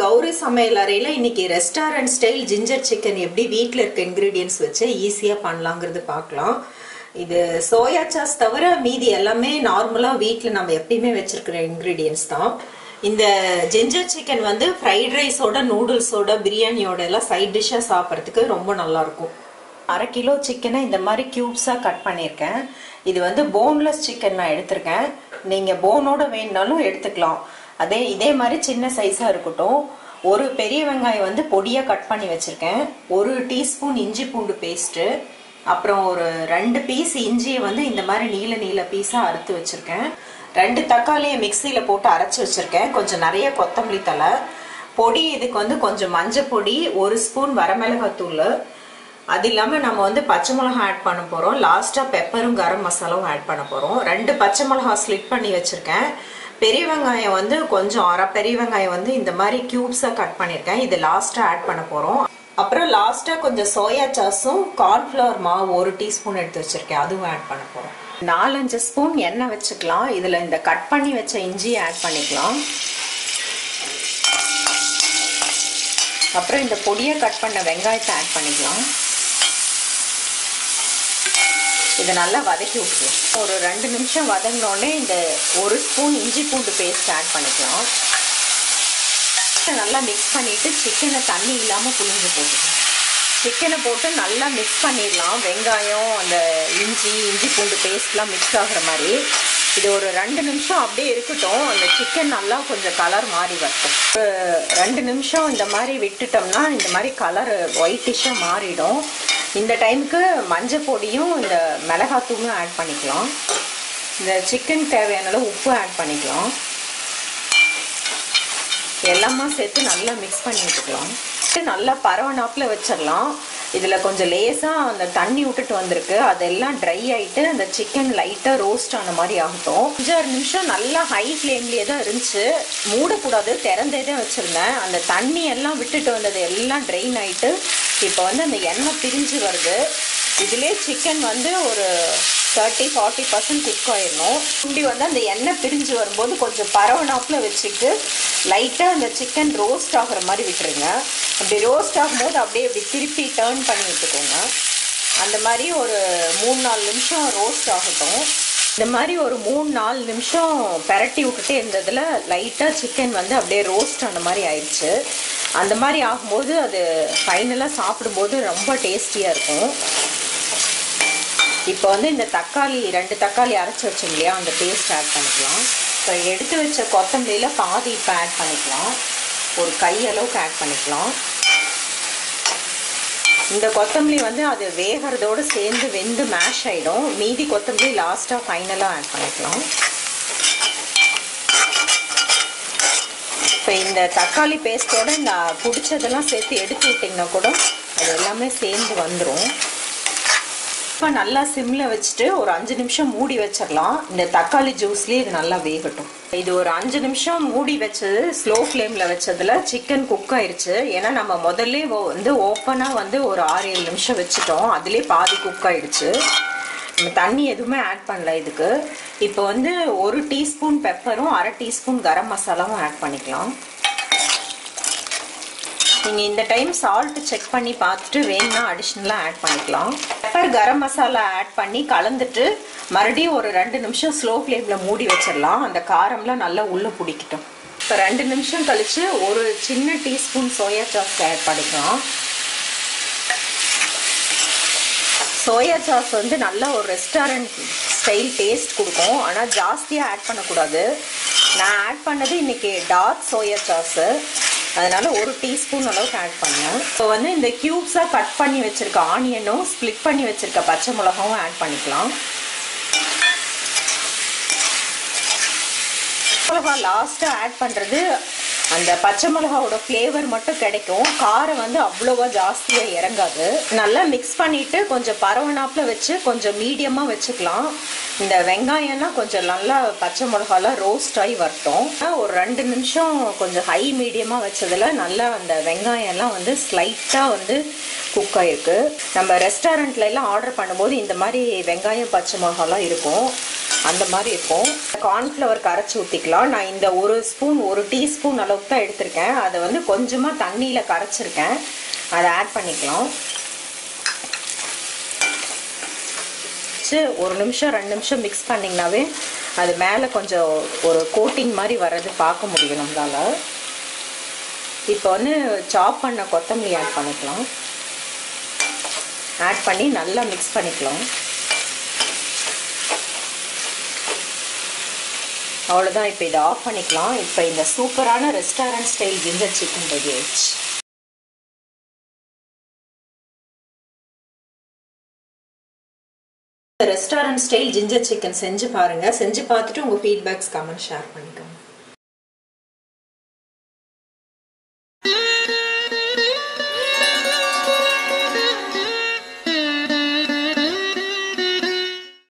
கௌரி சமையல் அறையில் இன்னைக்கு ரெஸ்டாரண்ட் ஸ்டைல் ஜிஞ்சர் சிக்கன் எப்படி வீட்டில் இருக்க இன்க்ரீடியன்ஸ் வச்சு ஈஸியாக பண்ணலாங்கிறது பார்க்கலாம் இது சோயா சாஸ் தவிர மீதி எல்லாமே நார்மலாக வீட்டில் நம்ம எப்பயுமே வச்சிருக்கிற இன்க்ரீடியன்ஸ் தான் இந்த ஜிஞ்சர் சிக்கன் வந்து ஃப்ரைட் ரைஸோட நூடுல்ஸோட பிரியாணியோட எல்லாம் சைட் டிஷ்ஷாக சாப்பிட்றதுக்கு ரொம்ப நல்லாயிருக்கும் அரை கிலோ சிக்கனை இந்த மாதிரி க்யூப்ஸாக கட் பண்ணியிருக்கேன் இது வந்து போன்லெஸ் சிக்கன் நான் எடுத்திருக்கேன் நீங்கள் போனோட வேணுனாலும் எடுத்துக்கலாம் அதே இதே மாதிரி சின்ன சைஸாக இருக்கட்டும் ஒரு பெரிய வெங்காயம் வந்து பொடியாக கட் பண்ணி வச்சுருக்கேன் ஒரு டீஸ்பூன் இஞ்சி பூண்டு பேஸ்ட்டு அப்புறம் ஒரு ரெண்டு பீஸ் இஞ்சியை வந்து இந்த மாதிரி நீல நீல பீஸாக அறுத்து வச்சுருக்கேன் ரெண்டு தக்காளியை மிக்சியில் போட்டு அரைச்சி வச்சுருக்கேன் கொஞ்சம் நிறைய கொத்தமல்லி தலை பொடி இதுக்கு வந்து கொஞ்சம் மஞ்சள் பொடி ஒரு ஸ்பூன் வரமிளகாத்தூள் அது இல்லாமல் நம்ம வந்து பச்சை மிளகா ஆட் பண்ண போகிறோம் லாஸ்ட்டாக பெப்பரும் கரம் மசாலாவும் ஆட் பண்ண போகிறோம் ரெண்டு பச்சை மிளகா ஸ்லிட் பண்ணி வச்சுருக்கேன் பெரிய வெங்காயம் வந்து கொஞ்சம் அரை பெரிய வெங்காயம் வந்து இந்த மாதிரி க்யூப்ஸாக கட் பண்ணியிருக்கேன் இது லாஸ்ட்டாக ஆட் பண்ண போகிறோம் அப்புறம் லாஸ்ட்டாக கொஞ்சம் சோயா சாஸும் கார்ன்ஃப்ளவர் மாவு ஒரு டீஸ்பூன் எடுத்து வச்சுருக்கேன் அதுவும் ஆட் பண்ண போகிறோம் நாலஞ்சு ஸ்பூன் எண்ணெய் வச்சுக்கலாம் இதில் இந்த கட் பண்ணி வச்ச இஞ்சியை ஆட் பண்ணிக்கலாம் அப்புறம் இந்த பொடியை கட் பண்ண வெங்காயத்தை ஆட் பண்ணிக்கலாம் இதை நல்லா வதக்கி விட்டுருவோம் ஒரு ரெண்டு நிமிஷம் வதங்கினோடனே இந்த ஒரு ஸ்பூன் இஞ்சி பூண்டு பேஸ்ட் ஆட் பண்ணிக்கலாம் நல்லா மிக்ஸ் பண்ணிவிட்டு சிக்கனை தண்ணி இல்லாமல் புளிஞ்சு போட்டுக்கலாம் சிக்கனை போட்டு நல்லா மிக்ஸ் பண்ணிடலாம் வெங்காயம் அந்த இஞ்சி இஞ்சி பூண்டு பேஸ்ட்லாம் மிக்ஸ் ஆகுற மாதிரி இது ஒரு ரெண்டு நிமிஷம் அப்படியே இருக்கட்டும் அந்த சிக்கன் நல்லா கொஞ்சம் கலர் மாறி வரட்டும் ஒரு ரெண்டு நிமிஷம் இந்த மாதிரி விட்டுட்டோம்னா இந்த மாதிரி கலர் ஒயிட்டிஷாக மாறிடும் இந்த டைமுக்கு மஞ்சள் பொடியும் இந்த மிளகாத்தூளும் ஆட் பண்ணிக்கலாம் இந்த சிக்கன் தேவையான அளவு உப்பு ஆட் பண்ணிக்கலாம் எல்லாமே சேர்த்து நல்லா மிக்ஸ் பண்ணி விட்டுக்கலாம் நல்லா பரவனாப்பில் வச்சிடலாம் இதில் கொஞ்சம் லேசாக அந்த தண்ணி விட்டுட்டு வந்திருக்கு அதெல்லாம் ட்ரை ஆகிட்டு அந்த சிக்கன் லைட்டாக ரோஸ்ட் ஆன மாதிரி ஆகட்டும் அஞ்சாறு நிமிஷம் நல்லா ஹை ஃப்ளேம்லேயே தான் இருந்துச்சு மூடக்கூடாது திறந்தே தான் வச்சுருந்தேன் அந்த தண்ணி எல்லாம் விட்டுட்டு வந்தது எல்லாம் ட்ரெயின் ஆகிட்டு இப்போ வந்து அந்த எண்ணெய் பிரிஞ்சு வருது இதிலே சிக்கன் வந்து ஒரு தேர்ட்டி ஃபார்ட்டி பர்சன்ட் குக் ஆயிடணும் இப்படி வந்து அந்த எண்ணெய் பிரிஞ்சு வரும்போது கொஞ்சம் பரவனாப்பில் வச்சுட்டு லைட்டாக அந்த சிக்கன் ரோஸ்ட் ஆகிற மாதிரி விட்டுருங்க அப்படி ரோஸ்ட் ஆகும்போது அப்படியே இப்படி திருப்பி டேர்ன் பண்ணி விட்டுக்கோங்க அந்த மாதிரி ஒரு மூணு நாலு நிமிஷம் ரோஸ்ட் ஆகட்டும் இந்த மாதிரி ஒரு மூணு நாலு நிமிஷம் பெரட்டி விட்டுட்டே இருந்ததில் லைட்டாக சிக்கன் வந்து அப்படியே ரோஸ்ட் ஆன மாதிரி ஆயிடுச்சு அந்த மாதிரி ஆகும்போது அது ஃபைனலாக சாப்பிடும்போது ரொம்ப டேஸ்டியாக இருக்கும் இப்போ வந்து இந்த தக்காளி ரெண்டு தக்காளி அரைச்சி வச்சோம் இல்லையா அந்த பேஸ்ட் ஆட் பண்ணிக்கலாம் இப்போ எடுத்து வச்ச கொத்தமல்லியில் பாதி இப்போ ஆட் பண்ணிக்கலாம் ஒரு கை அளவுக்கு ஆட் பண்ணிக்கலாம் இந்த கொத்தமல்லி வந்து அது வேகிறதோடு சேர்ந்து வெந்து மேஷ் ஆகிடும் மீதி கொத்தமல்லி லாஸ்ட்டாக ஃபைனலாக ஆட் பண்ணிக்கலாம் இப்போ இந்த தக்காளி பேஸ்ட்டோட இந்த பிடிச்சதெல்லாம் சேர்த்து எடுத்து விட்டிங்கன்னா கூட அது எல்லாமே சேர்ந்து வந்துடும் இப்போ நல்லா சிம்மில் வச்சுட்டு ஒரு அஞ்சு நிமிஷம் மூடி வச்சிடலாம் இந்த தக்காளி ஜூஸ்லேயே இது நல்லா வேகட்டும் இது ஒரு அஞ்சு நிமிஷம் மூடி வச்சது ஸ்லோ ஃப்ளேமில் வச்சதில் சிக்கன் குக் ஆயிடுச்சு ஏன்னா நம்ம முதல்ல வந்து ஓப்பனாக வந்து ஒரு ஆறு ஏழு நிமிஷம் வச்சுட்டோம் அதுலேயே பாதி குக் ஆயிடுச்சு நம்ம தண்ணி எதுவுமே ஆட் பண்ணல இதுக்கு இப்போ வந்து ஒரு டீஸ்பூன் பெப்பரும் அரை டீஸ்பூன் கரம் மசாலாவும் ஆட் பண்ணிக்கலாம் நீங்கள் இந்த டைம் சால்ட் செக் பண்ணி பார்த்துட்டு வேணும்னா அடிஷ்னலாக ஆட் பண்ணிக்கலாம் பெப்பர் கரம் மசாலா ஆட் பண்ணி கலந்துட்டு மறுபடியும் ஒரு ரெண்டு நிமிஷம் ஸ்லோ ஃப்ளேமில் மூடி வச்சிடலாம் அந்த காரம்லாம் நல்லா உள்ளே பிடிக்கட்டும் இப்போ ரெண்டு நிமிஷம் கழித்து ஒரு சின்ன டீஸ்பூன் சோயா சாஸ் ஆட் பண்ணிக்கலாம் சோயா சாஸ் வந்து நல்லா ஒரு ரெஸ்டாரண்ட் ஸ்டைல் டேஸ்ட் கொடுக்கும் ஆனால் ஜாஸ்தியாக ஆட் பண்ணக்கூடாது நான் ஆட் பண்ணது இன்றைக்கி டார்க் சோயா சாஸு அதனால் ஒரு டீஸ்பூன் அளவுக்கு ஆட் பண்ணேன் இப்போ வந்து இந்த க்யூப்ஸாக கட் பண்ணி வச்சுருக்க ஆனியனும் ஸ்ப்ளிட் பண்ணி வச்சுருக்க பச்சை மிளகாவும் ஆட் பண்ணிக்கலாம் மிளகா லாஸ்ட்டாக ஆட் பண்ணுறது அந்த பச்சை மிளகாவோட ஃப்ளேவர் மட்டும் கிடைக்கும் காரம் வந்து அவ்வளோவா ஜாஸ்தியாக இறங்காது நல்லா மிக்ஸ் பண்ணிவிட்டு கொஞ்சம் பரவனாப்பில் வச்சு கொஞ்சம் மீடியமாக வச்சுக்கலாம் இந்த வெங்காயம்லாம் கொஞ்சம் நல்லா பச்சை மிளகாலாம் ரோஸ்ட் ஆகி வரட்டும் ஒரு ரெண்டு நிமிஷம் கொஞ்சம் ஹை மீடியமாக வச்சதில் நல்லா அந்த வெங்காயம்லாம் வந்து ஸ்லைட்டாக வந்து குக் ஆகிருக்கு நம்ம ரெஸ்டாரண்ட்ல எல்லாம் ஆர்டர் பண்ணும்போது இந்த மாதிரி வெங்காயம் பச்சை மிளகாலாம் இருக்கும் அந்த மாதிரி இருக்கும் கார்ன்ஃப்ளவர் கரைச்சி ஊற்றிக்கலாம் நான் இந்த ஒரு ஸ்பூன் ஒரு டீஸ்பூன் அளவுக்கு தான் எடுத்திருக்கேன் அதை வந்து கொஞ்சமாக தண்ணியில் கரைச்சிருக்கேன் அதை ஆட் பண்ணிக்கலாம் ஒரு நிமிஷம் ரெண்டு நிமிஷம் மிக்ஸ் பண்ணிங்கனாவே அது மேலே கொஞ்சம் ஒரு கோட்டிங் மாதிரி வர்றது பார்க்க முடியும் நம்மளால் இப்போ வந்து சாப் பண்ண கொத்தமல்லி ஆட் பண்ணிக்கலாம் ஆட் பண்ணி நல்லா மிக்ஸ் பண்ணிக்கலாம் அவ்வளோதான் இப்போ இதை ஆஃப் பண்ணிக்கலாம் இப்போ இந்த சூப்பரான restaurant style ginger chicken ready ஆயிடுச்சு ரெஸ்டாரண்ட் ஸ்டைல் ஜிஞ்சர் சிக்கன் செஞ்சு பாருங்கள் செஞ்சு பார்த்துட்டு உங்கள் ஃபீட்பேக்ஸ் கமெண்ட் ஷேர் பண்ணிக்கோங்க